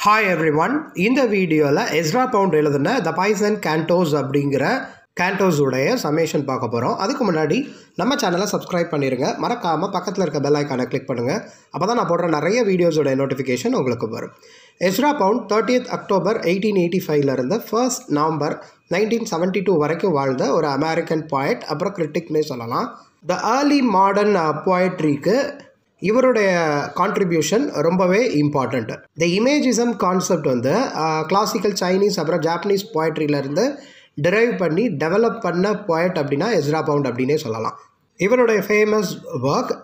hi every one இந்த வீடியோவில் Ezra Pound எழுதின த பைசன் கேண்டோஸ் அப்படிங்கிற கேண்டோஸுடைய சமேஷன் பார்க்க போகிறோம் அதுக்கு முன்னாடி நம்ம சேனலை சப்ஸ்கிரைப் பண்ணிடுங்க மறக்காமல் பக்கத்தில் இருக்க பெல் ஐக்கானை கிளிக் பண்ணுங்கள் அப்போ தான் நான் போடுற நிறைய வீடியோஸோட நோட்டிஃபிகேஷன் உங்களுக்கு வரும் Ezra Pound thirtieth October eighteen eighty ஃபைவ்லேருந்து first November nineteen seventy two வரைக்கும் வாழ்ந்த ஒரு அமெரிக்கன் பாய்ட் அப்புறம் கிரிட்டிக்னே சொல்லலாம் த ஏர்லி மாடர்ன் போயட்ரிக்கு இவருடைய கான்ட்ரிபியூஷன் ரொம்பவே இம்பார்ட்டண்ட் த இமேஜிசம் கான்செப்ட் வந்து கிளாசிக்கல் சைனீஸ் அப்புறம் ஜாப்பனீஸ் போயட்ரியிலேருந்து டிரைவ் பண்ணி டெவலப் பண்ண போயட் அப்படின்னா எஸ்ரா பவுண்ட் அப்படின்னே சொல்லலாம் இவருடைய famous work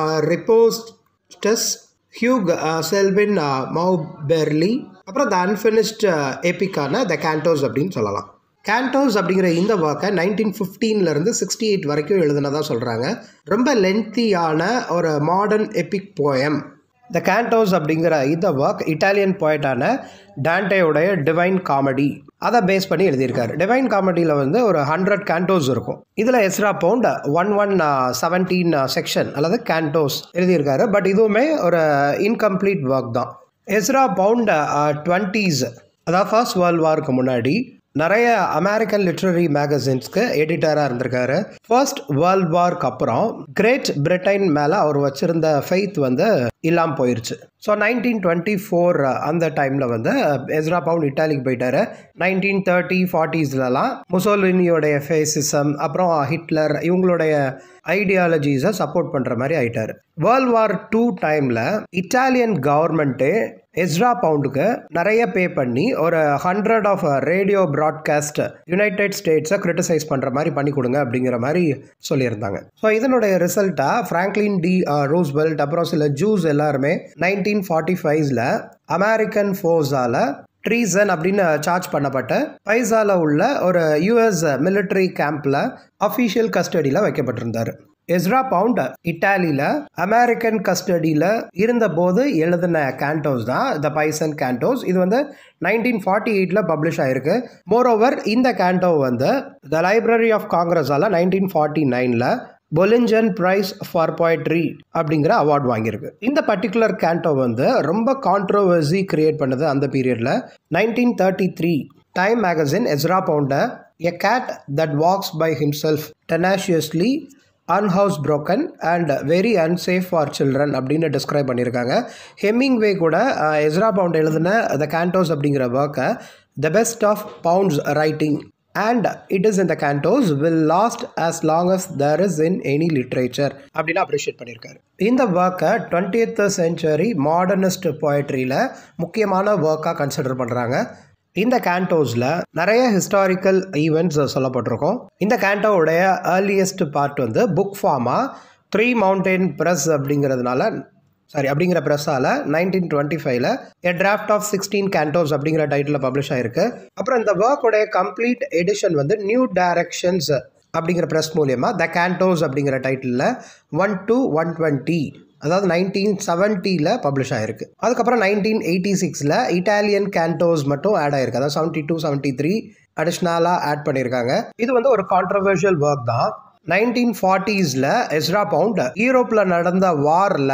Ripostes Hugh Selwyn Mauberley அப்புறம் த அன்ஃபினிஷ்ட் எபிக்கான த கேண்டோஸ் அப்படின்னு சொல்லலாம் கேண்டோஸ் அப்படிங்கிற இந்த ஒர்க்கை நைன்டீன் ஃபிஃப்டீன்லேருந்து சிக்ஸ்டி எயிட் வரைக்கும் எழுதுனதாக சொல்கிறாங்க ரொம்ப லென்த்தியான ஒரு modern epic poem the Cantos அப்படிங்கிற இந்த ஒர்க் இட்டாலியன் போய்ட்டான டான்டேவுடைய டிவைன் காமெடி அதை பேஸ் பண்ணி எழுதியிருக்காரு டிவைன் காமெடியில் வந்து ஒரு ஹண்ட்ரட் கேண்டோஸ் இருக்கும் இதில் Ezra Pound one one seventeen section அல்லது கேண்டோஸ் எழுதியிருக்காரு பட் இதுவுமே ஒரு இன்கம்ப்ளீட் ஒர்க் தான் எஸ்ரா பவுண்ட் டுவெண்ட்டீஸ் அதாவது ஃபர்ஸ்ட் வேர்ல்ட் வாருக்கு முன்னாடி நிறைய அமெரிக்கன் லிட்ரரி மேகசின்ஸ்க்கு எடிட்டராக இருந்திருக்காரு ஃபர்ஸ்ட் வேர்ல்ட் வார்க்கு அப்புறம் கிரேட் பிரிட்டன் மேலே அவர் வச்சிருந்த ஃபெய்த் வந்து இல்லாமல் போயிருச்சு ஸோ நைன்டீன் டுவெண்ட்டி ஃபோர் அந்த டைமில் வந்து எஸ்ரா பவுண்ட் இட்டாலிக்கு போயிட்டாரு நைன்டீன் தேர்ட்டி ஃபார்ட்டிஸ்லலாம் முசோலினியோடைய ஃபேசிசம் அப்புறம் ஹிட்லர் இவங்களுடைய ஐடியாலஜிஸை சப்போர்ட் பண்ணுற மாதிரி ஆயிட்டார் வேர்ல்ட் வார் டூ டைமில் இட்டாலியன் கவர்மெண்ட்டு எஸ்ரா பவுண்டுக்கு நிறைய பே பண்ணி ஒரு hundred of radio broadcast united ஸ்டேட்ஸை கிரிட்டிசைஸ் பண்ணுற மாதிரி பண்ணி கொடுங்க அப்படிங்கிற மாதிரி சொல்லியிருந்தாங்க ஸோ இதனுடைய ரிசல்ட்டாக ஃப்ராங்க்லின் டி ரூஸ்வெல்ட் அப்புறம் சில ஜூஸ் எல்லாருமே நைன்டீன் ஃபார்ட்டி ஃபைவ்ஸில் அமெரிக்கன் ஃபோர்ஸால் ட்ரீசன் அப்படின்னு சார்ஜ் பண்ணப்பட்ட பைசால உள்ள ஒரு யுஎஸ் மிலிட்ரி கேம்பில் அஃபீஷியல் கஸ்டடியில் வைக்கப்பட்டிருந்தார் எஸ்ரா பவுண்ட் இட்டாலியில் அமெரிக்கன் கஸ்டடியில் இருந்தபோது எழுதின கேண்டோஸ் தான் த பைசன் கேண்டோஸ் இது வந்து நைன்டீன் ஃபார்ட்டி எயிட்டில் பப்ளிஷ் ஆயிருக்கு மோரோவர் இந்த கேண்டோ வந்து த லைப்ரரி ஆஃப் காங்கிரஸால் நைன்டீன் ஃபார்ட்டி நைனில் பொலிஞ்சன் ப்ரைஸ் ஃபார் போய்ட்ரி அப்படிங்கிற அவார்ட் வாங்கியிருக்கு இந்த பர்டிகுலர் கேண்டோ வந்து ரொம்ப கான்ட்ரோவர்சி கிரியேட் பண்ணது அந்த பீரியடில் nineteen thirty three time magazine Ezra பவுண்டை a cat that walks by himself tenaciously unhoused broken and very unsafe for children அப்படின்னு டிஸ்கிரைப் பண்ணியிருக்காங்க ஹெம்மிங்வே கூட எஸ்ரா பவுண்ட் எழுதின த கேண்டோஸ் அப்படிங்கிற ஒர்க்கை the best of Pound's writing and it is in the Cantos will last as long as there is in any literature அப்படின்னு appreciate பண்ணியிருக்காரு இந்த ஒர்க்கை டுவெண்ட்டியத் சென்ச்சுரி மாடர்னிஸ்ட் போயட்ரியில் முக்கியமான ஒர்க்காக கன்சிடர் பண்ணுறாங்க இந்த கேண்டோஸில் நிறைய ஹிஸ்டாரிக்கல் ஈவெண்ட்ஸ் சொல்லப்பட்டிருக்கும் இந்த கேண்டோவுடைய ஏர்லியஸ்ட் பார்ட் வந்து புக் ஃபார்மாக த்ரீ மவுண்டெயின் ப்ரெஸ் அப்படிங்கிறதுனால சாரி அப்படிங்கிற ப்ரெஸ்ஸால் நைன்டீன் டுவெண்ட்டி ஃபைவ்ல a draft of sixteen Cantos அப்படிங்கிற டைட்டில் பப்ளிஷ் ஆயிருக்கு அப்புறம் இந்த ஒர்க்குடைய கம்ப்ளீட் எடிஷன் வந்து நியூ டைரக்ஷன்ஸ் அப்படிங்கிற ப்ரெஸ் மூலியமாக த கேண்டோஸ் அப்படிங்கிற டைட்டிலில் ஒன் டூ ஒன் டுவெண்ட்டி அதாவது நைன்டீன் செவன்ட்டியில் பப்ளிஷ் ஆயிருக்கு அதுக்கப்புறம் நைன்டீன் எயிட்டி சிக்ஸில் இட்டாலியன் கேண்டோஸ் மட்டும் ஆட் ஆயிருக்கு அதாவது செவன்ட்டி டூ செவன்ட்டி த்ரீ அடிஷ்னலாக ஆட் பண்ணியிருக்காங்க இது வந்து ஒரு கான்ட்ரவர்ஷியல் ஒர்க் தான் நைன்டீன் ஃபார்ட்டிஸில் எஸ்ரா பவுண்ட் யூரோப்பில் நடந்த வாரில்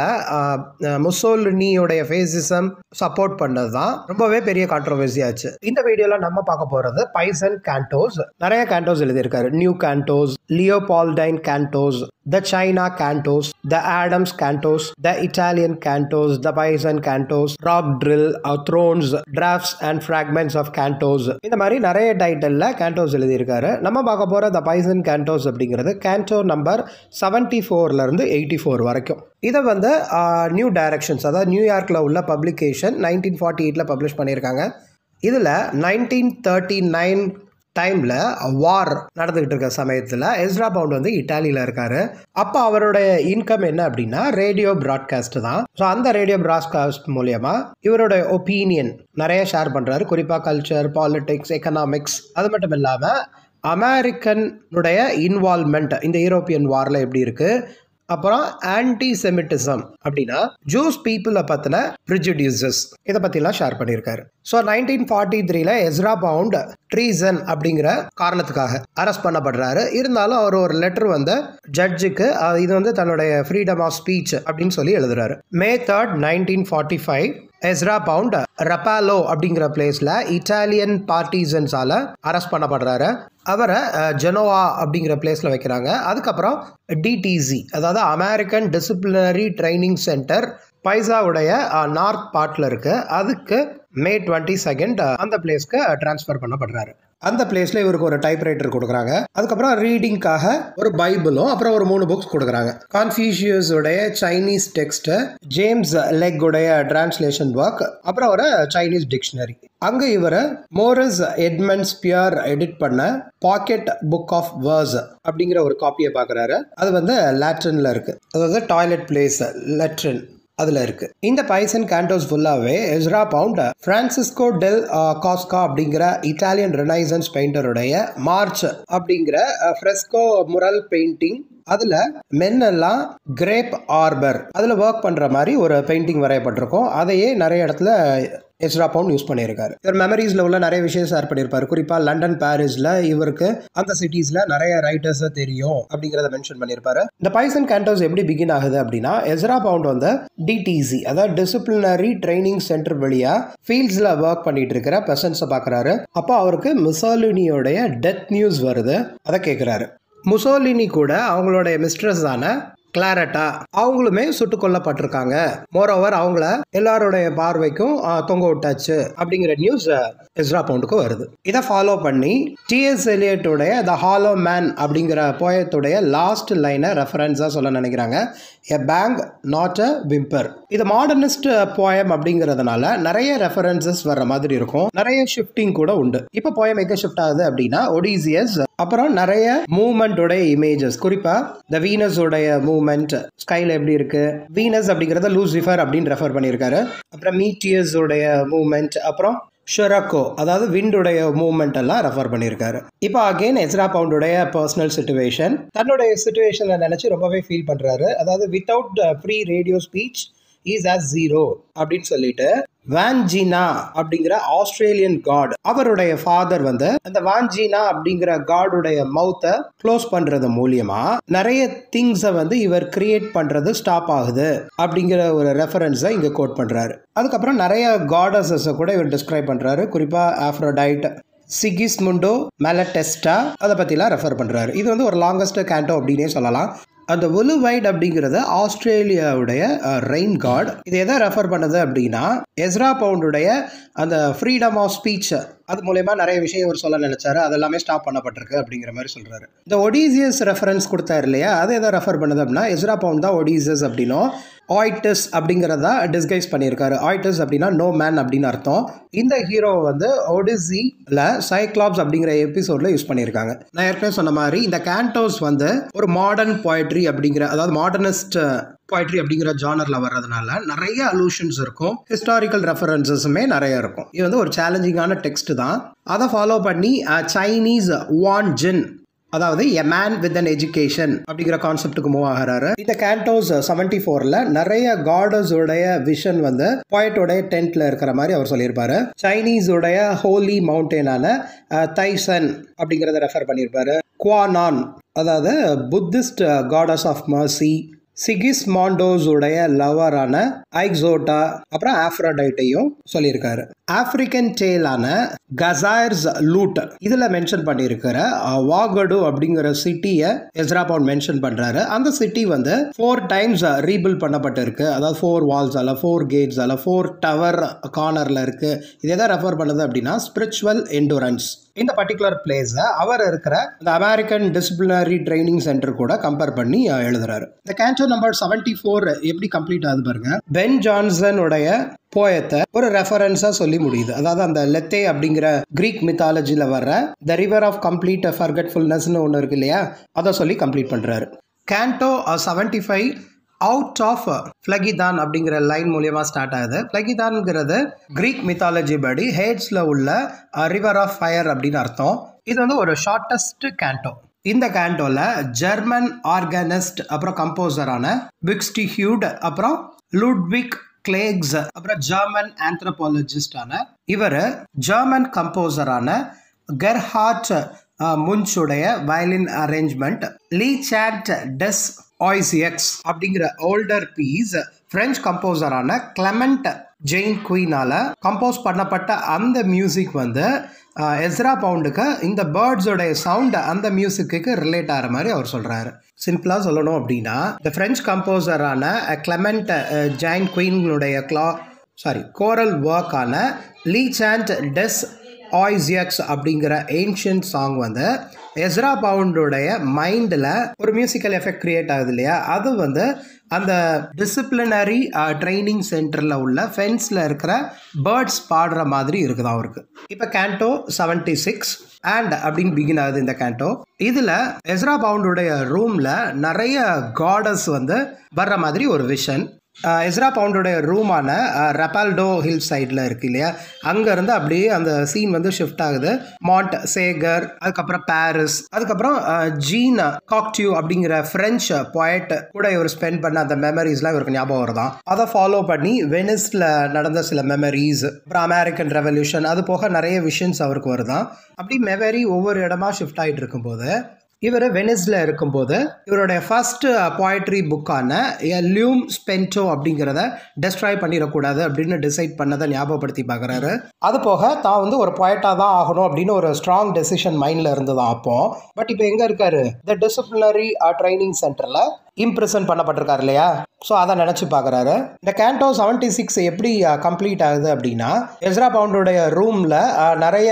முசோலினியோடைய ஃபேசிசம் சப்போர்ட் பண்ணது தான் ரொம்பவே பெரிய கான்ட்ரவர்சி ஆச்சு இந்த வீடியோவில் நம்ம பார்க்க போகிறது பைசன் கேண்டோஸ் நிறைய கேண்டோஸ் எழுதியிருக்காரு new Cantos Leopoldine Cantos the China Cantos the Adams Cantos the Italian Cantos the Pisan Cantos rock drill thrones drafts and fragments of Cantos இந்த மாதிரி நிறைய டைட்டிலில் கேண்டோஸ் எழுதியிருக்காரு நம்ம பார்க்க போகிற த பைசன் கேண்டோஸ் அப்படிங்கிறது கேண்டோ நம்பர் செவன்ட்டி ஃபோர்லேருந்து எயிட்டி ஃபோர் வரைக்கும் இதை வந்து நியூ டைரக்ஷன்ஸ் அதாவது நியூயார்க்கில் உள்ள பப்ளிகேஷன் நைன்டீன் ஃபார்ட்டி எயிட்டில் பப்ளிஷ் பண்ணியிருக்காங்க இதில் நைன்டீன் தேர்ட்டி நைன் டைமில் வார் நடந்துக்கிட்டு இருக்க சமயத்தில் எஸ்ரா பவுண்ட் வந்து இட்டாலியில் இருக்கார் அப்போ அவருடைய இன்கம் என்ன அப்படின்னா ரேடியோ ப்ராட்காஸ்ட் தான் ஸோ அந்த ரேடியோ ப்ராட்காஸ்ட் மூலயமா இவருடைய ஒப்பீனியன் நிறைய ஷேர் பண்ணுறாரு குறிப்பாக கல்ச்சர் பாலிட்டிக்ஸ் எக்கனாமிக்ஸ் அது மட்டும் இல்லாமல் அமெரிக்கனுடைய இன்வால்மெண்ட் இந்த யூரோப்பியன் வாரில் எப்படி இருக்குது அப்புறம் ஆன்டி செமிட்டிசம் அப்படின்னா ஜூஸ் பீப்புளை பற்றின ப்ரிஜுடியூசஸ் இதை பற்றிலாம் ஷேர் பண்ணியிருக்காரு ஸோ நைன்டீன் ஃபார்ட்டி த்ரீல எஸ்ரா பவுண்ட் ட்ரீசன் அப்படிங்கிற காரணத்துக்காக அரெஸ்ட் பண்ணப்படுறாரு இருந்தாலும் அவர் ஒரு லெட்டர் வந்து ஜட்ஜுக்கு இது வந்து தன்னுடைய ஃப்ரீடம் ஆஃப் ஸ்பீச் அப்படின்னு சொல்லி எழுதுறாரு May third nineteen forty five Ezra Pound Rapallo அப்படிங்கிற பிளேஸில் இட்டாலியன் பார்ட்டிசன்ஸால் அரெஸ்ட் பண்ணப்படுறாரு அவரை ஜெனோவா அப்படிங்கிற பிளேஸில் வைக்கிறாங்க அதுக்கப்புறம் டிடிசி அதாவது அமெரிக்கன் டிசிப்ளினரி ட்ரைனிங் சென்டர் பைசாவுடைய நார்த் பார்ட்டில் இருக்குது அதுக்கு மே டுவெண்ட்டி செகண்ட் அந்த பிளேஸ்க்கு ட்ரான்ஸ்ஃபர் பண்ணப்படுறாரு அந்த பிளேஸில் இவருக்கு ஒரு டைப்ரைட்டர் கொடுக்குறாங்க அதுக்கப்புறம் ரீடிங்காக ஒரு பைபிளும் அப்புறம் ஒரு மூணு புக்ஸ் கொடுக்குறாங்க கான்ஃபியூஷியஸ் உடைய சைனீஸ் டெக்ஸ்ட் ஜேம்ஸ் லெக் உடைய டிரான்ஸ்லேஷன் ஒர்க் அப்புறம் ஒரு சைனீஸ் டிக்ஷனரி அங்கே இவர் மோரஸ் எட்மண்ட்ஸ் பியர் எடிட் பண்ண பாக்கெட் புக் ஆஃப் வேர்ஸ் அப்படிங்கிற ஒரு காப்பியை பார்க்குறாரு அது வந்து லேட்ரனில் இருக்குது அதாவது டாய்லெட் பிளேஸ் லெட்ரின் அதில் இருக்கு இந்த பைசன் கேண்டோஸ் ஃபுல்லாகவே Ezra Pound Francesco del Cossa அப்படிங்கிற இட்டாலியன் ரெனைசன்ஸ் பெயிண்டருடைய மார்ச் அப்படிங்கிற ஃப்ரெஸ்கோ முரல் பெயிண்டிங் அதில் மென்னெல்லாம் கிரேப் ஆர்பர் அதில் ஒர்க் பண்ணுற மாதிரி ஒரு பெயிண்டிங் வரையப்பட்டிருக்கும் அதையே நிறைய இடத்துல எஸ்ரா பவுண்ட் யூஸ் பண்ணியிருக்காரு இவர் மெமரிஸில் உள்ள நிறைய விஷயம் ஷேர் பண்ணியிருப்பாரு குறிப்பாக லண்டன் பாரிஸில் இவருக்கு அந்த சிட்டிஸில் நிறைய ரைட்டர்ஸை தெரியும் அப்படிங்கிறத மென்ஷன் பண்ணியிருப்பாரு இந்த பைசன் கேண்டோஸ் எப்படி பிகின் ஆகுது அப்படின்னா எஸ்ரா பவுண்ட் வந்து டிடிசி அதாவது டிசிப்ளினரி ட்ரைனிங் சென்டர் வழியாக ஃபீல்ட்ஸில் ஒர்க் பண்ணிட்டு இருக்கிற பெர்சன்ஸை பார்க்குறாரு அப்போ அவருக்கு மிசாலினியோடைய டெத் நியூஸ் வருது அதை கேட்குறாரு முசோலினி கூட அவங்களுடைய மிஸ்ட்ரஸான கிளாரட்டா அவங்களுமே சுட்டு கொல்லப்பட்டிருக்காங்க மோரோவர் அவங்கள எல்லாருடைய பார்வைக்கும் தொங்க விட்டாச்சு அப்படிங்கிற நியூஸ் எஸ்ரா பவுண்டுக்கு வருது இதை ஃபாலோ பண்ணி டிஎஸ் எலியட்டுடைய த ஹாலோ மேன் அப்படிங்கிற போயத்துடைய லாஸ்ட் லைனை ரெஃபரன்ஸாக சொல்ல நினைக்கிறாங்க a bang not a whimper இது மாடர்னிஸ்ட் போயம் அப்படிங்கிறதுனால நிறைய ரெஃபரன்சஸ் வர்ற மாதிரி இருக்கும் நிறைய ஷிஃப்டிங் கூட உண்டு இப்போ போயம் எங்கே ஷிஃப்ட் ஆகுது அப்படின்னா ஒடிசியஸ் அப்புறம் நிறைய மூமெண்ட்டோடைய இமேஜஸ் குறிப்பா த வீனஸ் உடைய மூமெண்ட் ஸ்கைல எப்படி இருக்கு வீனஸ் அப்படிங்கறத லூசிஃபர் அப்படின்னு ரெஃபர் பண்ணியிருக்காரு அப்புறம் மீட்டியஸ் உடைய மூமெண்ட் அப்புறம் ஷொரக்கோ அதாவது விண்டுடைய மூவ்மெண்ட் எல்லாம் ரெஃபர் பண்ணியிருக்காரு இப்போ அகெயின் எஸ்ரா பவுண்டுடைய பர்சனல் சுச்சுவேஷன் தன்னுடைய சுச்சுவேஷனை நினச்சி ரொம்பவே ஃபீல் பண்ணுறாரு அதாவது without free radio speech is as zero அப்படின்னு சொல்லிட்டு வான்ஜினா அப்படிங்கிற ஆஸ்திரேலியன் காட் அவருடைய ஃபாதர் வந்து அந்த வான்ஜினா அப்படிங்கிற காடுடைய மவுத்தை க்ளோஸ் பண்றது மூலியமா நிறைய திங்ஸை வந்து இவர் கிரியேட் பண்றது ஸ்டாப் ஆகுது அப்படிங்கிற ஒரு ரெஃபரன்ஸை இங்க கோட் பண்றாரு அதுக்கப்புறம் நிறைய காடஸஸை கூட இவர் டிஸ்கிரைப் பண்றாரு குறிப்பா ஆஃப்ரோடைட் சிகிஸ்முண்டோ மெலடெஸ்டா அதை பற்றிலாம் ரெஃபர் பண்ணுறாரு இது வந்து ஒரு லாங்கஸ்ட் கேண்டோ அப்படின்னே சொல்லலாம் அந்த ஒலுவைட் அப்படிங்கிறது ஆஸ்திரேலியாவுடைய ரெயின் காட் இது எதை ரெஃபர் பண்ணுது அப்படின்னா எஸ்ரா பவுண்டுடைய அந்த ஃப்ரீடம் ஆஃப் ஸ்பீச் அது மூலயமா நிறைய விஷயம் அவர் சொல்ல நினைச்சாரு அதெல்லாமே ஸ்டாப் பண்ணப்பட்டிருக்கு அப்படிங்கிற மாதிரி சொல்றாரு இந்த ஒடிசியஸ் ரெஃபரன்ஸ் கொடுத்தாரு இல்லையா அதை எதை ரெஃபர் பண்ணுது அப்படின்னா எஸ்ரா பவுண்ட் தான் ஒடிசியஸ் அப்படின்னும் ஆய்டஸ் அப்படிங்கிறத டிஸ்கைஸ் பண்ணியிருக்காரு ஆய்டஸ் அப்படின்னா நோ மேன் அப்படின்னு அர்த்தம் இந்த ஹீரோ வந்து ஒடிசியில் சைக்ளாப்ஸ் அப்படிங்கிற எபிசோட்ல யூஸ் பண்ணியிருக்காங்க நான் ஏற்கனவே சொன்ன மாதிரி இந்த கேண்டோஸ் வந்து ஒரு மாடர்ன் போய்ட்ரி அப்படிங்கிற அதாவது மாடர்னிஸ்ட் போய்ட்ரி அப்படிங்கிற ஜானரில் வர்றதுனால நிறைய அலூஷன்ஸ் இருக்கும் ஹிஸ்டாரிக்கல் ரெஃபரன்சஸுமே நிறைய இருக்கும் இது வந்து ஒரு சேலஞ்சிங்கான டெக்ஸ்ட் தான் அதை ஃபாலோ பண்ணி சைனீஸ் வான் ஜின் அதாவது a man with an education அப்படிங்கிற கான்செப்டுக்கு மூவ் ஆகிறாரு இந்த கேண்டோஸ் செவன்டி ஃபோரில் நிறைய காடஸோடைய விஷன் வந்து பாய்ட்டோடைய டென்ட்ல இருக்கிற மாதிரி அவர் சொல்லியிருப்பாரு சைனீஸோடைய ஹோலி மவுண்டெயினான தைசன் அப்படிங்கிறத ரெஃபர் பண்ணியிருப்பாரு குவானான் அதாவது புத்திஸ்ட் காடஸ் ஆஃப் மர்சி சிகிஸ் மாண்டோஸுடைய லவரான ஐக்ஸோட்டா அப்புறம் ஆஃப்ரோடைட்டையும் சொல்லியிருக்காரு ஆப்பிரிக்கன் டேலான கசாயர்ஸ் லூட் இதில் மென்ஷன் பண்ணியிருக்கிற வாகடு அப்படிங்கிற சிட்டியை எஸ்ரா பவுண்ட் மென்ஷன் பண்ணுறாரு அந்த சிட்டி வந்து ஃபோர் டைம்ஸ் ரீபில்ட் பண்ணப்பட்டிருக்கு அதாவது ஃபோர் வால்ஸ் அல்ல ஃபோர் கேட்ஸ் அல்ல ஃபோர் டவர் கார்னரில் இருக்குது இது எதை ரெஃபர் பண்ணுது அப்படின்னா ஸ்பிரிச்சுவல் எண்டூரன்ஸ் இந்த பர்டிகுலர் பிளேஸை அவர் இருக்கிற இந்த அமெரிக்கன் டிசிப்ளினரி ட்ரைனிங் சென்டர் கூட கம்பேர் பண்ணி எழுதுறாரு இந்த கேன்சர் நம்பர் செவன்டி ஃபோர் எப்படி கம்ப்ளீட் ஆகுது பாருங்க பென் ஜான்சனுடைய போயத்தை ஒரு ரெஃபரன்ஸா சொல்லி முடியுது அதாவது அந்த லெத்தே அப்படிங்கிற கிரீக் மித்தாலஜியில் வர்ற த ரிவர் ஆஃப் கம்ப்ளீட் ஃபர்கட்ஃபுல்னஸ்னு ஒன்று இருக்கு இல்லையா அதை சொல்லி கம்ப்ளீட் பண்ணுறாரு canto seventy five out of Phlegethon அப்படிங்கிற லைன் மூலியமா ஸ்டார்ட் ஆகுது ஃப்ளகிதான்ங்கிறது கிரீக் மித்தாலஜி படி ஹேட்ஸில் உள்ள ரிவர் ஆஃப் ஃபயர் அப்படின்னு அர்த்தம் இது வந்து ஒரு ஷார்ட்டஸ்ட் கேண்டோ இந்த கேண்டோல ஜெர்மன் ஆர்கனிஸ்ட் அப்புறம் கம்போசரான பிக்ஸ்டி ஹியூட் அப்புறம் லுட்விக் கிளேக்ஸ் அப்புறம் ஜெர்மன் ஆந்த்ரோபாலஜிஸ்டான இவர் ஜெர்மன் கம்போசரான கெர்ஹார்ட் முன்சுடைய violin arrangement le chant des oiseaux அப்படிங்கிற ஓல்டர் பீஸ் பிரெஞ்சு கம்போசரான கிளமெண்ட் ஜெயின் குயினால கம்போஸ் பண்ணப்பட்ட அந்த மியூசிக் வந்து எஸ்ரா பவுண்டுக்கு இந்த பேர்ட்ஸோடைய சவுண்ட் அந்த மியூசிக்கு ரிலேட் ஆகிற மாதிரி அவர் சொல்கிறாரு சிம்பிளாக சொல்லணும் அப்படின்னா இந்த ஃப்ரெஞ்ச் கம்போசரான கிளமெண்ட் ஜெயின் குயினுடைய கிளா சாரி கோரல் ஒர்க்கான லீச் அண்ட் டெஸ் ஆய்ஸியக்ஸ் அப்படிங்கிற ஏன்ஷியன்ட் சாங் வந்து எஸ்ரா பவுண்டோடைய மைண்டில் ஒரு மியூசிக்கல் எஃபெக்ட் கிரியேட் ஆகுது இல்லையா அது வந்து அந்த டிசிப்ளினரி ட்ரைனிங் சென்டரில் உள்ள ஃபென்ஸில் இருக்கிற பேர்ட்ஸ் பாடுற மாதிரி இருக்குது அவருக்கு இப்போ கேண்டோ செவன்டி சிக்ஸ் அண்ட் அப்படின்னு பிகின் ஆகுது இந்த கேண்டோ இதில் எஸ்ரா பவுண்டுடைய ரூமில் நிறைய காடஸ் வந்து வர்ற மாதிரி ஒரு விஷன் எஸ்ரா பவுண்டோடைய ரூமான ரப்பால்டோ ஹில் சைடில் இருக்கு இல்லையா அங்கேருந்து அப்படியே அந்த சீன் வந்து ஷிஃப்ட் ஆகுது மாண்ட் சேகர் அதுக்கப்புறம் பாரிஸ் அதுக்கப்புறம் ஜீன் காக்டியூ அப்படிங்கிற ஃப்ரெஞ்சு பொயட் கூட இவர் ஸ்பெண்ட் பண்ண அந்த மெமரிஸ்லாம் இவருக்கு ஞாபகம் வருதான் அதை ஃபாலோ பண்ணி வெனிஸில் நடந்த சில மெமரிஸ் அப்புறம் அமெரிக்கன் ரெவல்யூஷன் அது போக நிறைய விஷன்ஸ் அவருக்கு வருதான் அப்படி மெமரி ஒவ்வொரு இடமா ஷிஃப்ட் ஆகிட்டு இருக்கும்போது இவர் வெனிஸில் இருக்கும்போது இவருடைய ஃபர்ஸ்ட் போய்ட்ரி புக்கான எ லியூம் ஸ்பென்டோ அப்படிங்கிறத டெஸ்ட்ராய் பண்ணிடக்கூடாது அப்படின்னு டிசைட் பண்ணதை ஞாபகப்படுத்தி பார்க்குறாரு அது போக தான் வந்து ஒரு பொயட்டாக தான் ஆகணும் அப்படின்னு ஒரு ஸ்ட்ராங் டெசிஷன் மைண்டில் இருந்ததான் அப்போ பட் இப்போ எங்கே இருக்காரு த டிசிப்ளினரி ட்ரைனிங் சென்டரில் இம்ப்ரெசன்ட் பண்ணப்பட்டிருக்காரு இல்லையா ஸோ அதை நினச்சி பார்க்குறாரு இந்த கேண்டோ செவன்டி சிக்ஸ் எப்படி கம்ப்ளீட் ஆகுது அப்படின்னா எஸ்ரா பவுண்டோடைய ரூமில் நிறைய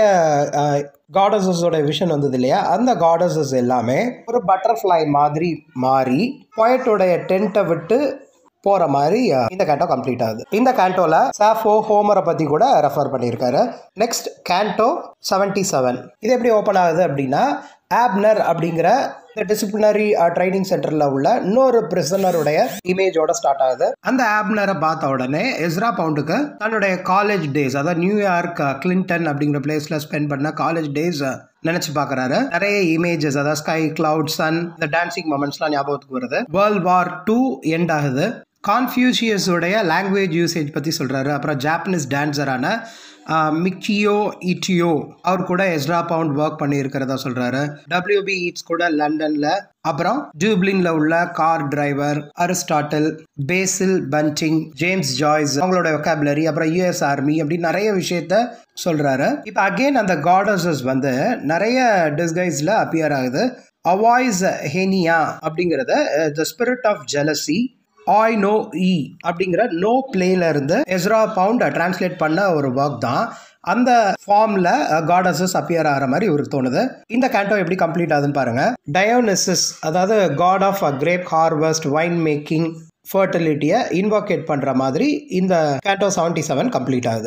காடஸஸோட விஷன் வந்தது இல்லையா அந்த காடஸஸ் எல்லாமே ஒரு பட்டர்ஃப்ளை மாதிரி மாறி பொயட்டோடைய டென்ட்டை விட்டு போகிற மாதிரி இந்த கேண்டோ கம்ப்ளீட் ஆகுது இந்த கேண்டோவில் சாஃபோ ஹோமரை பற்றி கூட ரெஃபர் பண்ணியிருக்காரு நெக்ஸ்ட் கேண்டோ செவன்டி செவன் இது எப்படி ஓப்பன் ஆகுது அப்படின்னா ஆப்னர் அப்படிங்கிற இந்த டிசிப்ளினரி ட்ரைனிங் சென்டரில் உள்ள இன்னொரு பிரிசனருடைய இமேஜோட ஸ்டார்ட் ஆகுது அந்த ஆப்னரை பார்த்த உடனே எஸ்ரா பவுண்டுக்கு தன்னுடைய காலேஜ் டேஸ் அதாவது நியூயார்க் கிளின்டன் அப்படிங்கிற பிளேஸில் ஸ்பெண்ட் பண்ண காலேஜ் டேஸ் நினைச்சு பார்க்குறாரு நிறைய இமேஜஸ் அதாவது ஸ்கை கிளவுட் சன் இந்த டான்சிங் மொமெண்ட்ஸ்லாம் ஞாபகத்துக்கு வருது வேர்ல்ட் வார் டூ எண்ட் ஆகுது கான்ஃபியூஷியஸுடைய லாங்குவேஜ் யூசேஜ் பற்றி சொல்கிறாரு அப்புறம் ஜாப்பனீஸ் டான்ஸரான மிக்கியோ இட்டியோ அவர் கூட எஸ்ரா பவுண்ட் ஒர்க் பண்ணியிருக்கிறதா சொல்கிறாரு டபிள்யூபி ஈட்ஸ் கூட லண்டனில் அப்புறம் டியூப்ளின்ல உள்ள car driver Aristotle Basil Bunting James Joyce அவங்களோட வெக்காபுலரி அப்புறம் யூஎஸ் ஆர்மி அப்படி நிறைய விஷயத்த சொல்றாரு இப்போ அகெயின் அந்த காடஸஸ் வந்து நிறைய டிஸ்கைஸ்ல அப்பியர் ஆகுது அவாய்ஸ் ஹெனியா அப்படிங்கிறத the spirit of jealousy Awoi no Uye அப்படிங்கிற நோ பிளேல இருந்து எஸ்ரா பவுண்ட் டிரான்ஸ்லேட் பண்ண ஒரு ஒர்க் தான் அந்த ஃபார்மில் காடஸஸ் அப்பியர் ஆகிற மாதிரி இவருக்கு தோணுது இந்த கேண்டோ எப்படி கம்ப்ளீட் ஆகுதுன்னு பாருங்க டயோனிசஸ் அதாவது god of grape harvest wine making ஃபர்டிலிட்டியை இன்வாகேட் பண்ணுற மாதிரி இந்த கேண்டோ செவன்டி செவன் கம்ப்ளீட் ஆகுது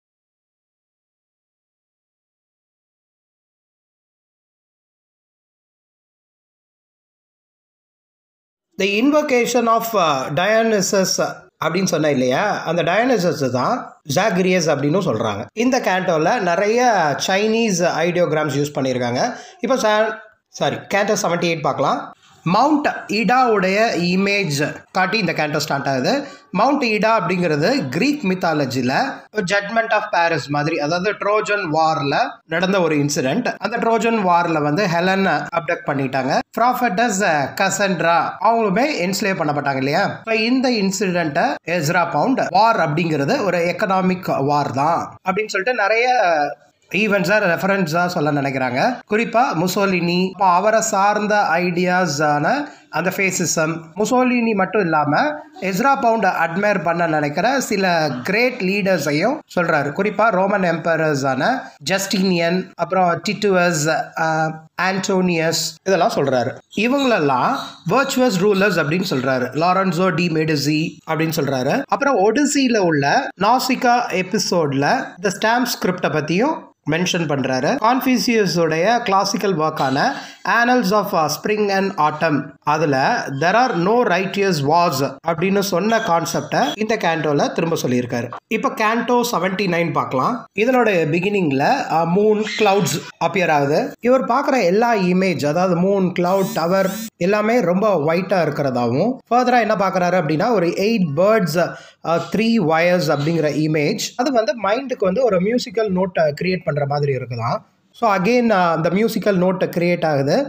த இன்வொகேஷன் ஆஃப் டயானிசஸ் அப்படின்னு சொன்னேன் இல்லையா அந்த டயானிசஸ் தான் ஜாக்ரியஸ் அப்படின்னு சொல்கிறாங்க இந்த கேண்டோவில் நிறைய சைனீஸ் ஐடியோகிராம்ஸ் யூஸ் பண்ணியிருக்காங்க இப்போ சாரி கேண்டோ செவன்ட்டி எயிட் பார்க்கலாம் மவுண்ட் இடாவுடைய இமேஜ் காட்டி இந்த கேண்டோ ஸ்டார்ட் ஆகுது மவுண்ட் இடா அப்படிங்கிறது கிரீக் மித்தாலஜியில் ஜட்மெண்ட் ஆஃப் பாரிஸ் மாதிரி அதாவது ட்ரோஜன் வாரில் நடந்த ஒரு இன்சிடென்ட் அந்த ட்ரோஜன் வாரில் வந்து ஹெலன் அப்டக்ட் பண்ணிட்டாங்க ப்ராஃபட்டஸ் கசன்ட்ரா அவங்களுமே என்ஸ்லேவ் பண்ணப்பட்டாங்க இல்லையா ஸோ இந்த இன்சிடென்ட்டை எஸ்ரா பவுண்ட் வார் அப்படிங்கிறது ஒரு எக்கனாமிக் வார் தான் அப்படின்னு சொல்லிட்டு நிறைய ஈவெண்ட்ஸாக ரெஃபரன்ஸாக சொல்ல நினைக்கிறாங்க குறிப்பாக முசோலினி இப்போ அவரை சார்ந்த ஐடியாஸான அந்த ஃபேசிசம் முசோலினி மட்டும் இல்லாமல் எஸ்ரா பவுண்ட் அட்மையர் பண்ண நினைக்கிற சில கிரேட் லீடர்ஸையும் சொல்கிறாரு குறிப்பாக ரோமன் எம்பரர்ஸான ஜஸ்டினியன் அப்புறம் டிட்டுவஸ் ஆண்டோனியஸ் இதெல்லாம் சொல்கிறாரு இவங்களெல்லாம் வர்ச்சுவஸ் ரூலர்ஸ் அப்படின்னு சொல்கிறாரு லாரன்சோ டி மெடிசி அப்படின்னு சொல்கிறாரு அப்புறம் ஒடிசியில் உள்ள நாசிகா எபிசோடில் இந்த ஸ்டாம்ப் ஸ்கிரிப்டை பற்றியும் மென்ஷன் பண்ணுறாரு கான்ஃபியூசியஸோடைய கிளாசிக்கல் ஒர்க்கான annals of spring and autumn அதில் there are no righteous wars அப்படின்னு சொன்ன கான்செப்டை இந்த கேண்டோவில் திரும்ப சொல்லியிருக்காரு இப்போ கேண்டோ செவன்டி நைன் பார்க்கலாம் இதனோட பிகினிங்கில் மூன் கிளவுட்ஸ் அப்பியர் ஆகுது இவர் பார்க்குற எல்லா இமேஜ் அதாவது மூன் கிளவுட் டவர் எல்லாமே ரொம்ப ஒயிட்டாக இருக்கிறதாவும் ஃபர்தராக என்ன பார்க்குறாரு அப்படின்னா ஒரு எயிட் பேர்ட்ஸ் த்ரீ வயர்ஸ் அப்படிங்கிற இமேஜ் அது வந்து மைண்டுக்கு வந்து ஒரு மியூசிக்கல் நோட்டை கிரியேட் பண்ணுற மாதிரி இருக்குதான் ஸோ அகெயின் அந்த மியூசிக்கல் நோட்டை கிரியேட் ஆகுது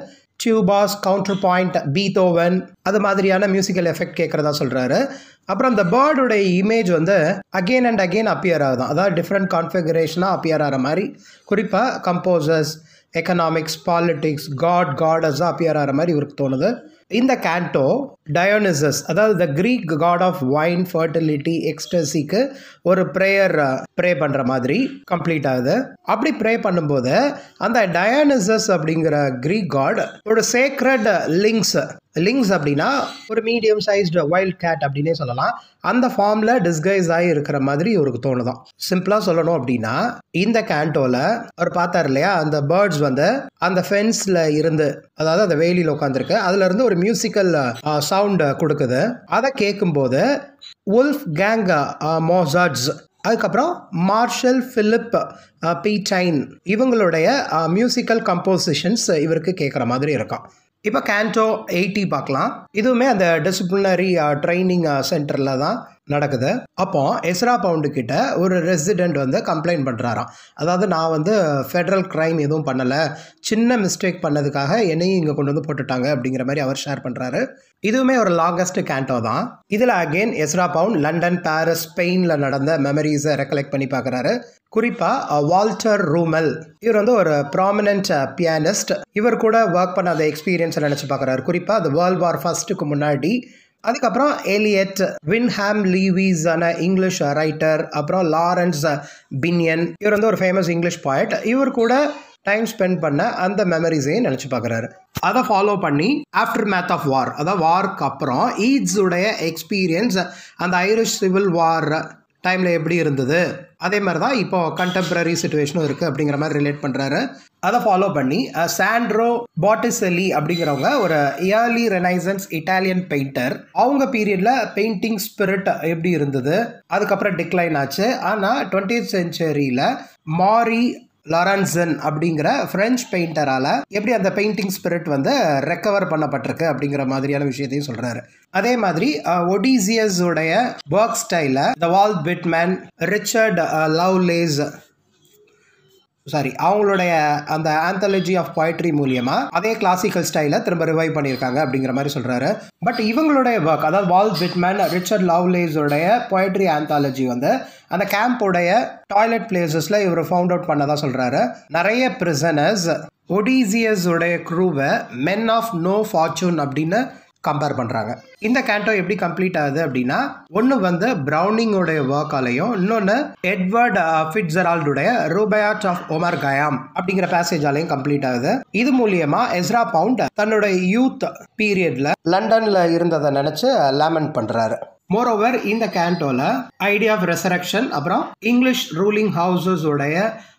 டியூபாஸ் கவுண்டர் பாயிண்ட் பீத்தோவன் அது மாதிரியான மியூசிக்கல் எஃபெக்ட் கேட்குறதா சொல்கிறாரு அப்புறம் அந்த பேர்டுடைய இமேஜ் வந்து அகெயின் அண்ட் அகெயின் அப்பியர் ஆகுதான் அதாவது டிஃப்ரெண்ட் கான்ஃபிகரேஷனாக அப்பியர் ஆகிற மாதிரி குறிப்பாக கம்போசர்ஸ் எக்கனாமிக்ஸ் பாலிட்டிக்ஸ் காட் காடஸாக அப்பியர் ஆகிற மாதிரி இவருக்கு தோணுது இந்த கேண்டோ டயோனிசஸ் அதாவது the Greek god of wine fertility எக்ஸ்டசிக்கு ஒரு ப்ரேயர் ப்ரே பண்ணுற மாதிரி கம்ப்ளீட் ஆகுது அப்படி ப்ரே பண்ணும்போது அந்த டயோனிசஸ் அப்படிங்கிற க்ரீக் காட் ஒரு சேக்ரட் லிங்க்ஸ் லிங்க்ஸ் அப்படின்னா ஒரு மீடியம் சைஸ்டு வைல்ட் கேட் அப்படின்னே சொல்லலாம் அந்த ஃபார்மில் டிஸ்கைஸ் ஆகி இருக்கிற மாதிரி இவருக்கு தோணுதான் சிம்பிளாக சொல்லணும் அப்படின்னா இந்த கேண்டோவில் அவர் பார்த்தார் இல்லையா அந்த பேர்ட்ஸ் வந்து அந்த ஃபென்ஸில் இருந்து அதாவது அந்த வேலியில் உட்காந்துருக்கு அதுல இருந்து ஒரு மியூசிக்கல் சவுண்ட் கொடுக்குது அதை கேட்கும்போது உல்ஃப் கேங் மோசாட்ஸ் அதுக்கப்புறம் மார்ஷல் ஃபிலிப் பீடைன் இவங்களுடைய மியூசிக்கல் கம்போசிஷன்ஸ் இவருக்கு கேட்குற மாதிரி இருக்கும் இப்போ கேண்டோ எயிட்டி பார்க்கலாம் இதுவுமே அந்த டிசிப்ளினரி ட்ரைனிங் சென்டரில் தான் நடக்குது அப்போ எஸ்ரா பவுண்டு கிட்ட ஒரு ரெசிடெண்ட் வந்து கம்ப்ளைண்ட் பண்ணுறாராம் அதாவது நான் வந்து ஃபெட்ரல் க்ரைம் எதுவும் பண்ணலை சின்ன மிஸ்டேக் பண்ணதுக்காக என்னையும் இங்கே கொண்டு வந்து போட்டுட்டாங்க அப்படிங்கிற மாதிரி அவர் ஷேர் பண்ணுறாரு இதுவுமே ஒரு லாங்கஸ்ட் கேண்டோ தான் இதில் again Ezra Pound London Paris ஸ்பெயினில் நடந்த மெமரிஸை ரெக்கலெக்ட் பண்ணி பார்க்குறாரு குறிப்பாக வால்டர் ரூமல் இவர் வந்து ஒரு ப்ராமினன்ட் பியானிஸ்ட் இவர் கூட ஒர்க் பண்ண அந்த எக்ஸ்பீரியன்ஸை நினச்சி பார்க்குறாரு குறிப்பாக அந்த வேர்ல்ட் வார் ஃபர்ஸ்ட்டுக்கு முன்னாடி அதுக்கப்புறம் ஏலியட் வின்ஹாம் லீவீஸ் ஆன இங்கிலீஷ் ரைட்டர் அப்புறம் லாரன்ஸ் பின்யன் இவர் வந்து ஒரு ஃபேமஸ் இங்கிலீஷ் பாய்ட் இவர் கூட டைம் ஸ்பெண்ட் பண்ண அந்த மெமரிஸையும் நினச்சி பார்க்குறாரு அதை ஃபாலோ பண்ணி ஆஃப்டர் மேத் ஆஃப் வார் அதாவது வார்க்கு அப்புறம் ஈட்ஸுடைய எக்ஸ்பீரியன்ஸ் அந்த ஐரிஷ் சிவில் வார் டைமில் எப்படி இருந்தது அதே மாதிரி தான் இப்போ கண்டெம்பரரி சுச்சுவேஷனும் இருக்குது அப்படிங்கிற மாதிரி ரிலேட் பண்ணுறாரு அதை ஃபாலோ பண்ணி சாண்ட்ரோ பாட்டிசெலி அப்படிங்கிறவங்க ஒரு இயர்லி ரெனைசன்ஸ் இட்டாலியன் பெயிண்டர் அவங்க பீரியடில் பெயிண்டிங் ஸ்பிரிட் எப்படி இருந்தது அதுக்கப்புறம் டிக்ளைன் ஆச்சு ஆனால் டுவெண்ட்டி சென்ச்சுரியில் மாரி லாரன்சன் அப்படிங்கிற ஃப்ரெஞ்ச் பெயிண்டரால் எப்படி அந்த பெயிண்டிங் ஸ்பிரிட் வந்து ரெக்கவர் பண்ணப்பட்டிருக்கு அப்படிங்கிற மாதிரியான விஷயத்தையும் சொல்கிறாரு அதே மாதிரி ஒடிசியஸ் உடைய ஒர்க் ஸ்டைல the Wall Pitman Richard Lovelace sorry அவங்களுடைய அந்த ஆந்தாலஜி ஆஃப் poetry மூலியமா அதே கிளாசிக்கல் ஸ்டைல திரும்ப ரிவைவ் பண்ணியிருக்காங்க அப்படிங்கிற மாதிரி சொல்றாரு பட் இவங்களுடைய ஒர்க் அதாவது வால் பிட்மேன் ரிச்சர்ட் லவ்லேஸோடைய poetry ஆந்தாலஜி வந்து அந்த கேம்போடைய டாய்லெட் பிளேசஸ்ல இவர் ஃபவுண்ட் அவுட் பண்ணதா சொல்றாரு நிறைய பிரிசனர்ஸ் ஒடிசியஸ் உடைய க்ரூவை மென் ஆஃப் நோ ஃபார்ச்சூன் அப்படின்னு கம்பேர் பண்ணுறாங்க இந்த கேண்டோ எப்படி கம்ப்ளீட் ஆகுது அப்படின்னா ஒன்று வந்து ப்ரௌனிங்கோடைய ஒர்க்காலையும் இன்னொன்று எட்வர்ட் ஃபிட்ஸரால்டுடைய ரூபயாட் ஆஃப் ஒமர் கயாம் அப்படிங்கிற பேசேஜாலையும் கம்ப்ளீட் ஆகுது இது மூலியமா எஸ்ரா பவுண்ட் தன்னோட யூத் பீரியட்ல லண்டன்ல இருந்ததை நினைச்சு லேமன் பண்றாரு மோரோவர் இந்த கேண்டோல ஐடியா ஆஃப் ரெசரக்ஷன் அப்புறம் இங்கிலீஷ் ரூலிங் ஹவுசஸ் உடைய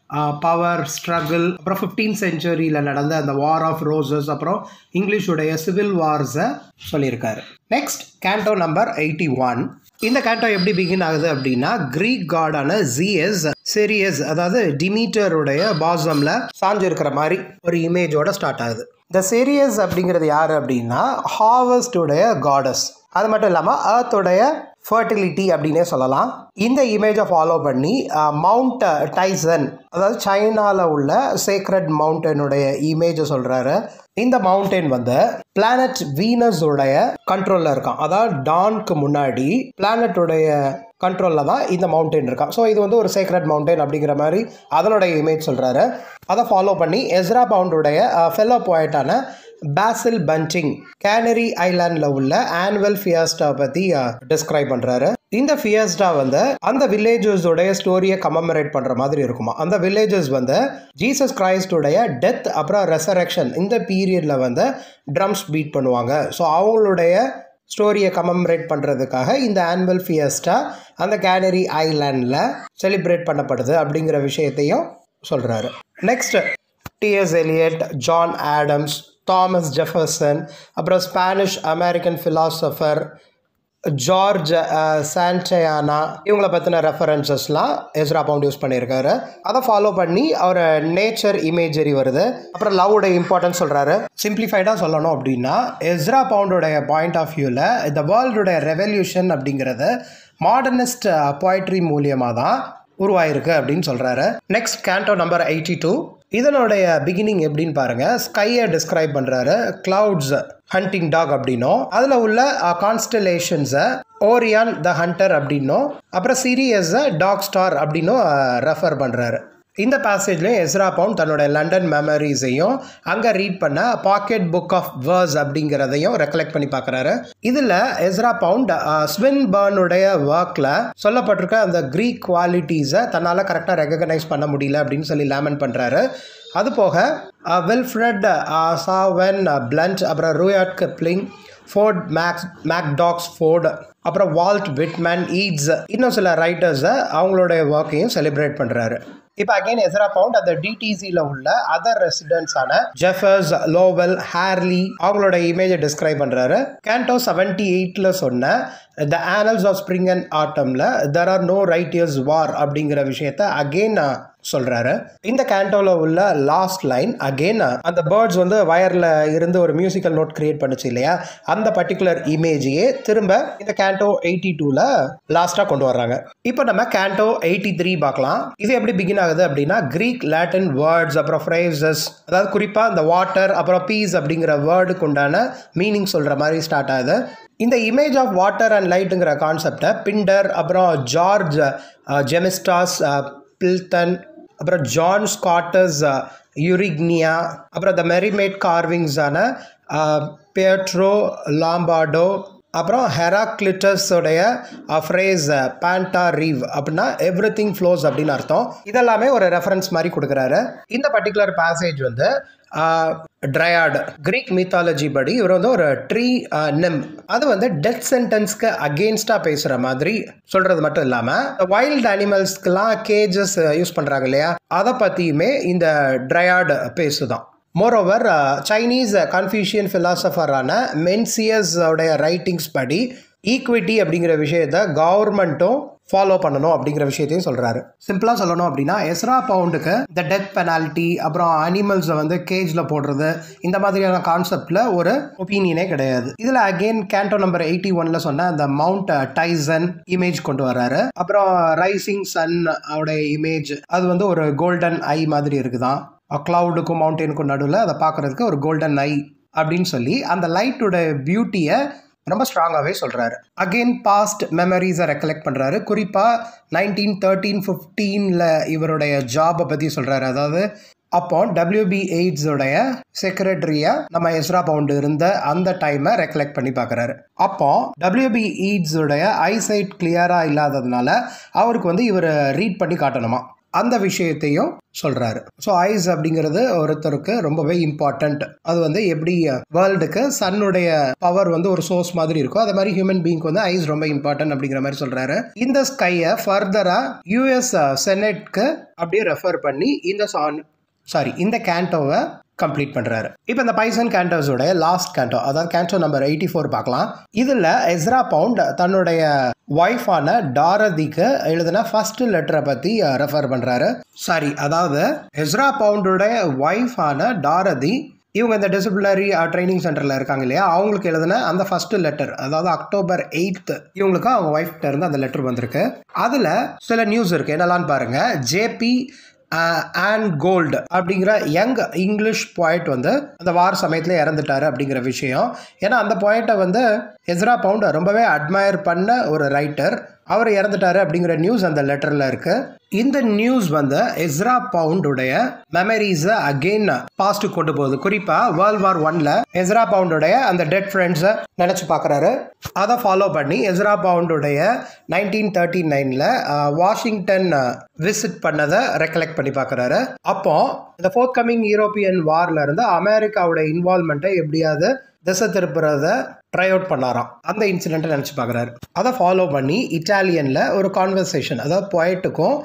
பவர் ஸ்ட்ரகிள் அப்புறம் ஃபிஃப்டீன் செஞ்சுரியில் நடந்த அந்த வார் ஆஃப் ரோசஸ் அப்புறம் இங்கிலீஷுடைய சிவில் வார்ஸை சொல்லியிருக்காரு next canto number eighty one இந்த கேண்டோ எப்படி பிகின் ஆகுது அப்படின்னா கிரீக் காடான ஜிஎஸ் செரியஸ் அதாவது டிமீட்டருடைய பாசம்ல சாஞ்சு இருக்கிற மாதிரி ஒரு இமேஜோட ஸ்டார்ட் ஆகுது இந்த செரியஸ் அப்படிங்கிறது யார் அப்படின்னா ஹார்வஸ்டுடைய காடஸ் அது மட்டும் இல்லாமல் அர்த்தோடைய ஃபர்டிலிட்டி அப்படின்னே சொல்லலாம் இந்த இமேஜை ஃபாலோ பண்ணி மவுண்ட் டைசன் அதாவது சைனாவில் உள்ள சேக்ரட் மவுண்டனுடைய இமேஜை சொல்கிறாரு இந்த மவுண்டன் வந்து பிளானட் வீனஸோடைய கண்ட்ரோலில் இருக்கான் அதாவது டான்க்கு முன்னாடி பிளானட்டுடைய கண்ட்ரோலில் தான் இந்த மவுண்டன் இருக்கான் ஸோ இது வந்து ஒரு சேக்ரட் மவுண்டன் அப்படிங்கிற மாதிரி அதனுடைய இமேஜ் சொல்கிறாரு அதை ஃபாலோ பண்ணி எஸ்ரா பவுண்டுடைய ஃபெல்லோ போய்ட்டான பேசில் பஞ்சிங் கேனரி ஐலாண்டில் உள்ள ஆனுவல் ஃபியாஸ்டா பற்றி டிஸ்கிரைப் பண்ணுறாரு இந்த ஃபியாஸ்டா வந்து அந்த வில்லேஜஸோடைய ஸ்டோரியை கமமரேட் பண்ணுற மாதிரி இருக்குமா அந்த வில்லேஜஸ் வந்து ஜீசஸ் கிரைஸ்டோடைய டெத் அப்புறம் ரெசரக்ஷன் இந்த பீரியடில் வந்து ட்ரம்ஸ் பீட் பண்ணுவாங்க ஸோ அவங்களுடைய ஸ்டோரியை கமமரேட் பண்ணுறதுக்காக இந்த ஆனுவல் ஃபியஸ்டா அந்த கேனரி ஐலாண்டில் செலிப்ரேட் பண்ணப்படுது அப்படிங்கிற விஷயத்தையும் சொல்கிறாரு next TS Eliot John Adams Thomas Jefferson அப்புறம் Spanish American philosopher George Santayana இவங்கள பற்றின ரெஃபரன்சஸ்லாம் எஸ்ரா பவுண்ட் யூஸ் பண்ணியிருக்காரு அதை ஃபாலோ பண்ணி அவர் நேச்சர் இமேஜரி வருது அப்புறம் லவ்வோட இம்பார்ட்டன்ஸ் சொல்கிறாரு சிம்பிளிஃபைடாக சொல்லணும் அப்படின்னா எஸ்ரா பவுண்டோடைய பாயிண்ட் ஆஃப் வியூவில் இந்த வேர்ல்டுடைய ரெவல்யூஷன் அப்படிங்கிறது மாடர்னிஸ்ட் போய்ட்ரி மூலியமாக தான் உருவாயிருக்கு அப்படின்னு சொல்கிறாரு next canto number eighty two இதனுடைய பிகினிங் எப்படின்னு பாருங்க ஸ்கையை டிஸ்கிரைப் பண்றாரு கிளவுட்ஸ் ஹண்டிங் டாக் அப்படின்னும் அதில் உள்ள கான்ஸ்டலேஷன்ஸை ஓரியான் த ஹண்டர் அப்படின்னும் அப்புறம் சீரியஸை டாக் ஸ்டார் அப்படின்னும் ரெஃபர் பண்ணுறாரு இந்த பேசேஜ்லேயும் எஸ்ரா பவுண்ட் தன்னோட லண்டன் மெமரிஸையும் அங்கே ரீட் பண்ண பாக்கெட் புக் ஆஃப் வேர்ஸ் அப்படிங்கிறதையும் ரெக்கலெக்ட் பண்ணி பார்க்குறாரு இதில் எஸ்ரா பவுண்ட் ஸ்வின் பர்னுடைய ஒர்க்கில் சொல்லப்பட்டிருக்க அந்த க்ரீக் குவாலிட்டிஸை தன்னால் கரெக்டாக ரெகக்னைஸ் பண்ண முடியல அப்படின்னு சொல்லி லேமன் பண்ணுறாரு அது போக வில்ஃப்ரெட் சாவன் பிளண்ட் அப்புறம் Rudyard Kipling Ford Max Madox Ford அப்புறம் வால்ட் விட்மேன் ஈட்ஸ் இன்னும் சில ரைட்டர்ஸை அவங்களுடைய ஒர்க்கையும் செலிப்ரேட் பண்ணுறாரு இப்போ அகைன் எஸ்ரா பவுண்ட் அந்த டிடிசியில் உள்ள அதர் ரெசிடென்ட்ஸான ஜெஃபர்ஸ் லோவல் ஹேர்லி அவங்களோட இமேஜை டிஸ்கிரைப் பண்ணுறாரு கேண்டோ செவன்டி எயிட்டில் சொன்ன the annals of spring and ஆட்டமில் there are no righteous war அப்படிங்கிற விஷயத்த அகெயின் சொல்கிறாரு இந்த கேண்டோவில் உள்ள லாஸ்ட் லைன் அகெயின் அந்த பேர்ட்ஸ் வந்து வயரில் இருந்து ஒரு மியூசிக்கல் நோட் கிரியேட் பண்ணுச்சு இல்லையா அந்த பர்டிகுலர் இமேஜையே திரும்ப இந்த கேண்டோ எயிட்டி டூவில் லாஸ்ட்டாக கொண்டு வர்றாங்க இப்போ நம்ம கேண்டோ எயிட்டி த்ரீ பார்க்கலாம் இது எப்படி பிகின் ஆகுது அப்படின்னா கிரீக் லாட்டின் வேர்ட்ஸ் அப்புறம் ஃப்ரேசஸ் அதாவது குறிப்பாக இந்த வாட்டர் அப்புறம் பீஸ் அப்படிங்கிற வேர்டுக்கு உண்டான மீனிங் சொல்கிற மாதிரி ஸ்டார்ட் ஆகுது இந்த இமேஜ் ஆஃப் வாட்டர் அண்ட் லைட்டுங்கிற கான்செப்டை பிண்டர் அப்புறம் ஜார்ஜ் ஜெமிஸ்டாஸ் பில்டன் அப்புறம் ஜான் ஸ்காட்டஸ் யூரிக்னியா அப்புறம் த மெரிமேட் கார்விங்ஸான பேட்ரோ லாம்பார்டோ அப்புறம் ஹெராக்லிட்டஸோடைய ஃப்ரேஸ் பேண்டா ரீவ் அப்படின்னா எவ்ரி திங் ஃப்ளோஸ் அப்படின்னு அர்த்தம் இதெல்லாமே ஒரு ரெஃபரன்ஸ் மாதிரி கொடுக்குறாரு இந்த பர்டிகுலர் பேசேஜ் வந்து ட்ரையாடு கிரீக் மீத்தாலஜி படி இவர் வந்து ஒரு ட்ரீ நிம் அது வந்து டெத் சென்டென்ஸ்க்கு அகெயின்ஸ்டாக பேசுகிற மாதிரி சொல்கிறது மட்டும் இல்லாமல் வைல்ட் அனிமல்ஸ்க்கெலாம் கேஜஸ் யூஸ் பண்ணுறாங்க இல்லையா அதை பற்றியுமே இந்த ட்ரையாடு பேசுதான் மோரோவர் சைனீஸ் கன்ஃபியூஷியன் ஃபிலாசபரான மென்சியஸோடைய ரைட்டிங்ஸ் படி ஈக்விட்டி அப்படிங்கிற விஷயத்த கவர்மெண்ட்டும் ஃபாலோ பண்ணணும் அப்படிங்கிற விஷயத்தையும் சொல்கிறாரு சிம்பிளாக சொல்லணும் அப்படின்னா எஸ்ரா பவுண்டுக்கு இந்த டெத் பெனால்ட்டி அப்புறம் அனிமல்ஸை வந்து கேஜில் போடுறது இந்த மாதிரியான கான்செப்டில் ஒரு ஒப்பீனியனே கிடையாது இதில் அகெயின் கேண்டோ நம்பர் எயிட்டி ஒன்ல சொன்ன அந்த மவுண்ட் டைசன் இமேஜ் கொண்டு வர்றாரு அப்புறம் ரைசிங் சன் அவருடைய இமேஜ் அது வந்து ஒரு கோல்டன் ஐ மாதிரி இருக்குதான் க்ளவுடுக்கும் மவுண்டெயினுக்கும் நடுவில் அதை பார்க்குறதுக்கு ஒரு கோல்டன் ஐ அப்படின்னு சொல்லி அந்த லைட்டோட பியூட்டியை ரொம்ப ஸ்ட்ராங்காகவே சொல்கிறாரு அகெயின் பாஸ்ட் மெமரிஸை ரெக்கலெக்ட் பண்ணுறாரு குறிப்பாக நைன்டீன் தேர்ட்டீன் ஃபிஃப்டீனில் இவருடைய ஜாபை பற்றி சொல்கிறாரு அதாவது அப்போ டபிள்யூபி எய்ட்ஸோடைய செக்ரட்டரியாக நம்ம எஸ்ரா பவுண்டு இருந்த அந்த டைமை ரெக்கலெக்ட் பண்ணி பார்க்குறாரு அப்போ டபிள்யூபி எய்ட்ஸோடைய ஐசைட் கிளியராக இல்லாததுனால அவருக்கு வந்து இவர் ரீட் பண்ணி காட்டணுமா அந்த விஷயத்தையும் சொல்கிறாரு ஸோ ஐஸ் அப்படிங்கிறது ஒருத்தருக்கு ரொம்பவே இம்பார்ட்டண்ட் அது வந்து எப்படி வேர்ல்டுக்கு சன்னுடைய பவர் வந்து ஒரு சோர்ஸ் மாதிரி இருக்கும் அதே மாதிரி ஹியூமன் பீங்க் வந்து ஐஸ் ரொம்ப இம்பார்ட்டன்ட் அப்படிங்கிற மாதிரி சொல்கிறாரு இந்த ஸ்கையை ஃபர்தராக யூஎஸ் செனட்க்கு அப்படியே ரெஃபர் பண்ணி இந்த சான் சாரி இந்த கேண்டோவை கம்ப்ளீட் பண்ணுறாரு இப்போ இந்த பைசன் கேண்டோஸோட லாஸ்ட் கேண்டோ அதாவது கேண்டோ நம்பர் எயிட்டி ஃபோர் பார்க்கலாம் இதில் எஸ்ரா பவுண்ட் தன்னுடைய ஒய்ஃபான டாரதிக்கு எழுதின ஃபர்ஸ்ட் லெட்டரை பற்றி ரெஃபர் பண்ணுறாரு சாரி அதாவது எஸ்ரா பவுண்டோடைய ஒய்ஃபான டாரதி இவங்க இந்த டிசிப்ளினரி ட்ரைனிங் சென்டரில் இருக்காங்க இல்லையா அவங்களுக்கு எழுதின அந்த ஃபர்ஸ்ட் லெட்டர் அதாவது அக்டோபர் எயித்து இவங்களுக்கு அவங்க ஒய்ஃப்ட இருந்து அந்த லெட்டர் வந்திருக்கு அதில் சில நியூஸ் இருக்குது என்னெல்லாம் பாருங்க ஜேபி அண்ட் கோல்டு அப்படிங்கிற யங் இங்கிலீஷ் பாயிண்ட் வந்து அந்த வார் சமயத்தில் இறந்துட்டாரு அப்படிங்கிற விஷயம் ஏன்னா அந்த பாயிண்ட்டை வந்து எஸ்ரா பவுண்ட் ரொம்பவே அட்மயர் பண்ண ஒரு ரைட்டர் அவர் இறந்துட்டாரு அப்படிங்கிற நியூஸ் அந்த லெட்டரில் இருக்கு இந்த நியூஸ் வந்து எஸ்ரா பவுண்டுடைய மெமரிஸை அகெயின் பாஸ்ட் கொண்டு போகுது குறிப்பாக வேர்ல்ட் வார் ஒன்ல எஸ்ரா பவுண்டுடைய அந்த டெட் ஃப்ரெண்ட்ஸை நினச்சி பார்க்குறாரு அதை ஃபாலோ பண்ணி எஸ்ரா பவுண்டுடைய நைன்டீன் தேர்ட்டி நைனில் வாஷிங்டன் விசிட் பண்ணதை ரெக்கலெக்ட் பண்ணி பார்க்குறாரு அப்போ இந்த ஃபோர்த் கமிங் யூரோப்பியன் வார்ல இருந்து அமெரிக்காவோட இன்வால்மெண்ட்டை எப்படியாவது திசை திருப்புறத ட்ரை அவுட் பண்ணாராம் அந்த இன்சிடெண்ட்டை நினச்சி பார்க்குறாரு அதை ஃபாலோ பண்ணி இட்டாலியனில் ஒரு கான்வர்சேஷன் அதாவது பொயட்டுக்கும்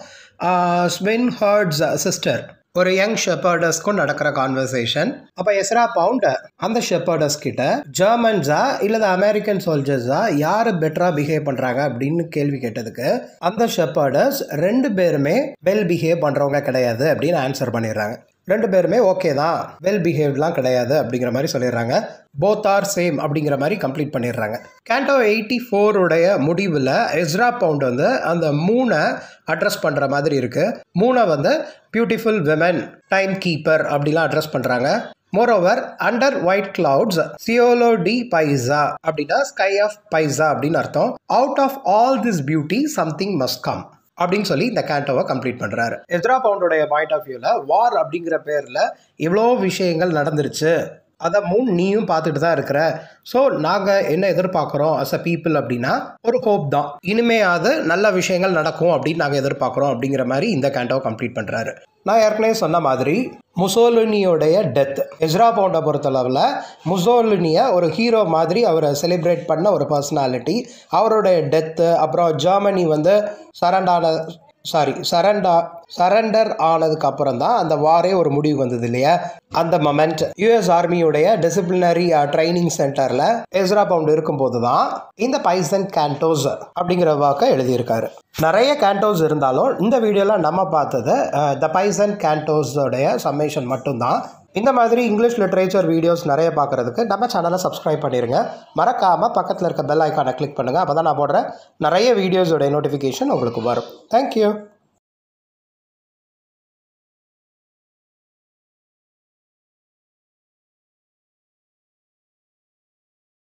ஸ்வின் ஹர்ட்ஸ் சிஸ்டர் ஒரு யங் ஷெப்பர்டஸ்க்கும் நடக்கிற கான்வர்சேஷன் அப்போ எஸ்ரா பவுண்ட் அந்த ஷெப்பர்டஸ் கிட்ட ஜெர்மன்ஸா இல்லது அமெரிக்கன் சோல்ஜர்ஸா யார் பெட்டரா பிஹேவ் பண்றாங்க அப்படின்னு கேள்வி கேட்டதுக்கு அந்த ஷெப்பர்டஸ் ரெண்டு பேருமே வெல் பிஹேவ் பண்றவங்க கிடையாது அப்படின்னு ஆன்சர் பண்ணிடுறாங்க ரெண்டு பேருமே ஓகே தான் வெல் பிஹேவ்லாம் கிடையாது அப்படிங்கிற மாதிரி சொல்லிடுறாங்க போத் ஆர் சேம் அப்படிங்கிற மாதிரி கம்ப்ளீட் பண்ணிடுறாங்க கேண்டோ எயிட்டி ஃபோருடைய முடிவில் எஸ்ரா பவுண்ட் வந்து அந்த மூணை அட்ரஸ் பண்ணுற மாதிரி இருக்குது மூணை வந்து பியூட்டிஃபுல் விமன் டைம் கீப்பர் அப்படிலாம் அட்ரஸ் பண்ணுறாங்க moreover under white clouds cielo di Pisa அப்படின்னா ஸ்கை ஆஃப் பைசா அப்படின்னு அர்த்தம் out of all this beauty something must come அப்படின்னு சொல்லி இந்த கேண்டோவை கம்ப்ளீட் பண்ணுறாரு எத்ரா பவுண்டோடைய பாயிண்ட் ஆஃப் வியூவில் வார் அப்படிங்கிற பேரில் இவ்வளோ விஷயங்கள் நடந்துருச்சு அதை மூணு நீயும் பார்த்துட்டு தான் இருக்கிற ஸோ நாங்கள் என்ன எதிர்பார்க்குறோம் அஸ் அ பீப்புள் அப்படின்னா ஒரு ஹோப் தான் இனிமையாவது நல்ல விஷயங்கள் நடக்கும் அப்படின்னு நாங்கள் எதிர்பார்க்குறோம் அப்படிங்கிற மாதிரி இந்த கேண்டோவை கம்ப்ளீட் பண்ணுறாரு நான் ஏற்கனவே சொன்ன மாதிரி முசோலினியோடைய டெத் எஸ்ரா பவுண்டை பொறுத்தளவில் முசோலினியை ஒரு ஹீரோ மாதிரி அவரை செலிப்ரேட் பண்ண ஒரு பர்சனாலிட்டி அவருடைய டெத்து அப்புறம் ஜெர்மனி வந்து சரண்டான சாரி சரண்டா சரண்டர் ஆனதுக்கு அப்புறம் தான் அந்த வாரே ஒரு முடிவு வந்தது இல்லையா அந்த மொமெண்ட் யூஎஸ் ஆர்மியுடைய டிசிப்ளினரி ட்ரைனிங் சென்டரில் எஸ்ரா பவுண்ட் இருக்கும்போது தான் இந்த பைசன் கேண்டோஸ் அப்படிங்கிற வாக்கை எழுதியிருக்காரு நிறைய கேண்டோஸ் இருந்தாலும் இந்த வீடியோவில் நம்ம பார்த்தது த பைசன் கேண்டோஸோடைய சம்மேஷன் மட்டும்தான் இந்த மாதிரி இங்கிலீஷ் லிட்ரேச்சர் வீடியோஸ் நிறைய பார்க்குறதுக்கு நம்ம சேனலை சப்ஸ்கிரைப் பண்ணிடுங்க மறக்காமல் பக்கத்தில் இருக்க பெல் ஐக்கானை கிளிக் பண்ணுங்கள் அப்போ தான் நான் போடுற நிறைய வீடியோஸோடைய நோட்டிஃபிகேஷன் உங்களுக்கு வரும் தேங்க்யூ